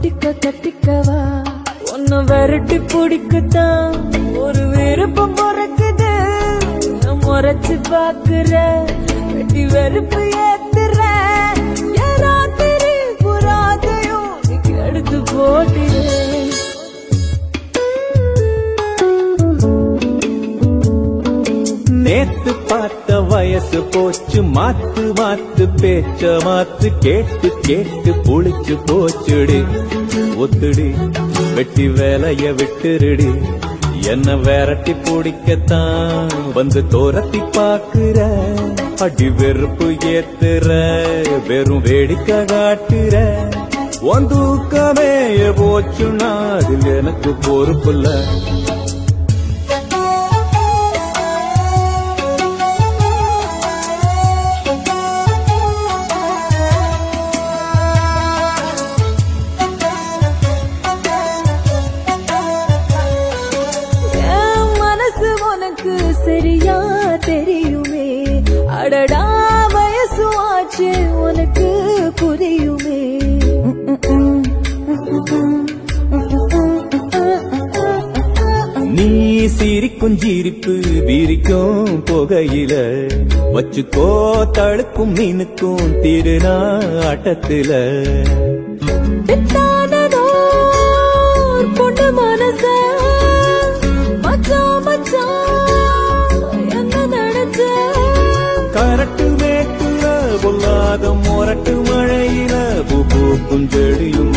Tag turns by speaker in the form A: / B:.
A: ஒட்டிக்க கட்டிக்கவா உன்னை விரட்டி பிடிக்கத்தான் ஒரு விருப்பம் பிறக்குது முறைச்சு பாக்குற வெட்டி வெறுப்பு ஏத்துற என் ராத்திரி புறாதையும் நீ எடுத்து போட்டு
B: நேத்து பார்த்த வயசு போச்சு மாத்து மாத்து பேச்ச மாத்து கேட்டு கேட்டு புளிச்சு போச்சுடி ஒத்துடி வெட்டி வேலைய விட்டுருடி என்ன விரட்டி பிடிக்கத்தான் வந்து தோரத்தி பாக்குற அடி வெறுப்பு ஏத்துற வெறும் வேடிக்கை காட்டுற உன் தூக்கமே போச்சுன்னா அதில் எனக்கு பொறுப்புல்ல
A: என் மனசு உனக்கு சரியா தெரியுமே அடடா வயசு ஆச்சு உனக்கு புரியுமே
B: நீ சிரிக்கும் சிரிப்பு வீரிக்கும் புகையில வச்சுக்கோ தழுக்கும் மீனுக்கும் திருநா ஆட்டத்துல
A: வித்தானதோ பொண்ணு மனச மச்சான் மச்சான் என்ன நினைச்ச
B: கரட்டு மேட்டுல பொல்லாத மொரட்டு மழையில பூ பூக்கும் செடியும்